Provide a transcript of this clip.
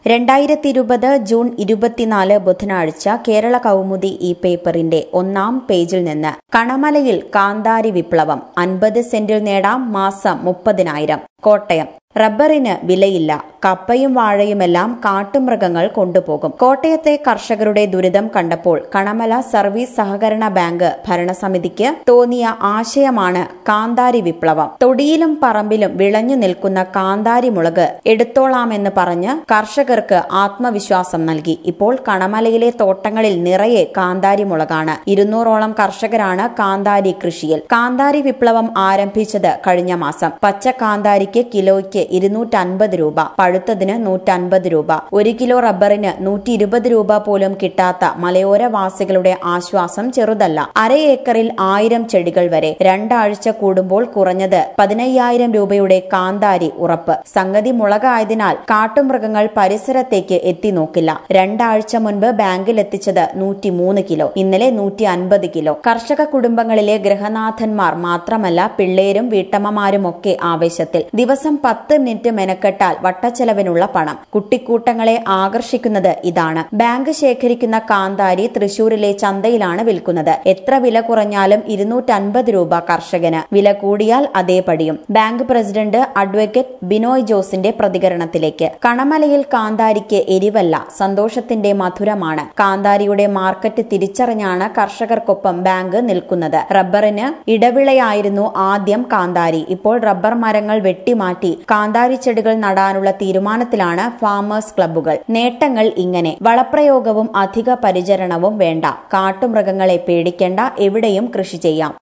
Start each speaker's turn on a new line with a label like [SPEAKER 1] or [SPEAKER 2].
[SPEAKER 1] രണ്ടായിരത്തി ഇരുപത് ജൂൺ ഇരുപത്തിനാല് ബുധനാഴ്ച കേരള കൗമുദി ഈ പേപ്പറിന്റെ ഒന്നാം പേജിൽ നിന്ന് കണമലയിൽ കാന്താരി വിപ്ലവം അൻപത് സെന്റിൽ നേടാം മാസം മുപ്പതിനായിരം കോട്ടയം റബ്ബറിന് വിലയില്ല കപ്പയും വാഴയുമെല്ലാം കാട്ടുമൃഗങ്ങൾ കൊണ്ടുപോകും കോട്ടയത്തെ കർഷകരുടെ ദുരിതം കണ്ടപ്പോൾ കണമല സർവീസ് സഹകരണ ബാങ്ക് ഭരണസമിതിക്ക് തോന്നിയ ആശയമാണ് കാന്താരി വിപ്ലവം തൊടിയിലും പറമ്പിലും വിളഞ്ഞു നിൽക്കുന്ന കാന്താരി മുളക് എടുത്തോളാമെന്ന് പറഞ്ഞ് കർഷകർക്ക് ആത്മവിശ്വാസം നൽകി ഇപ്പോൾ കണമലയിലെ തോട്ടങ്ങളിൽ നിറയെ കാന്താരി മുളകാണ് ഇരുന്നൂറോളം കർഷകരാണ് കാന്താരി കൃഷിയിൽ കാന്താരി വിപ്ലവം ആരംഭിച്ചത് കഴിഞ്ഞ മാസം പച്ച കാന്താരിക്ക് കിലോയ്ക്ക് ഇരുന്നൂറ്റൻപത് രൂപ പഴുത്തതിന് നൂറ്റൻപത് രൂപ ഒരു കിലോ റബ്ബറിന് നൂറ്റി ഇരുപത് രൂപ പോലും കിട്ടാത്ത മലയോര വാസികളുടെ ആശ്വാസം ചെറുതല്ല അര ഏക്കറിൽ ആയിരം ചെടികൾ വരെ രണ്ടാഴ്ച കൂടുമ്പോൾ കുറഞ്ഞത് പതിനയ്യായിരം രൂപയുടെ കാന്താരി ഉറപ്പ് സംഗതി മുളകായതിനാൽ കാട്ടുമൃഗങ്ങൾ പരിസരത്തേക്ക് എത്തി നോക്കില്ല രണ്ടാഴ്ച മുൻപ് ബാങ്കിൽ എത്തിച്ചത് നൂറ്റിമൂന്ന് കിലോ ഇന്നലെ നൂറ്റി അൻപത് കിലോ കർഷക കുടുംബങ്ങളിലെ ഗൃഹനാഥന്മാർ മാത്രമല്ല പിള്ളേരും വീട്ടമ്മമാരും ഒക്കെ ആവേശത്തിൽ ദിവസം പത്ത് മിനിറ്റ് മെനക്കെട്ടാൽ വട്ടച്ചെലവിനുള്ള പണം കുട്ടിക്കൂട്ടങ്ങളെ ആകർഷിക്കുന്നത് ഇതാണ് ബാങ്ക് ശേഖരിക്കുന്ന കാന്താരി തൃശൂരിലെ ചന്തയിലാണ് വിൽക്കുന്നത് എത്ര വില കുറഞ്ഞാലും ഇരുന്നൂറ്റൻപത് രൂപ കർഷകന് വില കൂടിയാൽ അതേപടിയും ബാങ്ക് പ്രസിഡന്റ് അഡ്വക്കേറ്റ് ബിനോയ് ജോസിന്റെ പ്രതികരണത്തിലേക്ക് കണമലയിൽ കാന്താരിക്ക് എരിവല്ല സന്തോഷത്തിന്റെ മധുരമാണ് കാന്താരിയുടെ മാർക്കറ്റ് തിരിച്ചറിഞ്ഞാണ് കർഷകർക്കൊപ്പം ബാങ്ക് നിൽക്കുന്നത് റബ്ബറിന് ഇടവിളയായിരുന്നു ആദ്യം കാന്താരി ഇപ്പോൾ റബ്ബർ മരങ്ങൾ വെട്ടിമാറ്റി കാന്താരി ചെടികൾ നടാനുള്ള തീരുമാനത്തിലാണ് ഫാമേഴ്സ് ക്ലബ്ബുകൾ നേട്ടങ്ങൾ ഇങ്ങനെ വളപ്രയോഗവും അധിക പരിചരണവും വേണ്ട കാട്ടുമൃഗങ്ങളെ പേടിക്കേണ്ട എവിടെയും കൃഷി ചെയ്യാം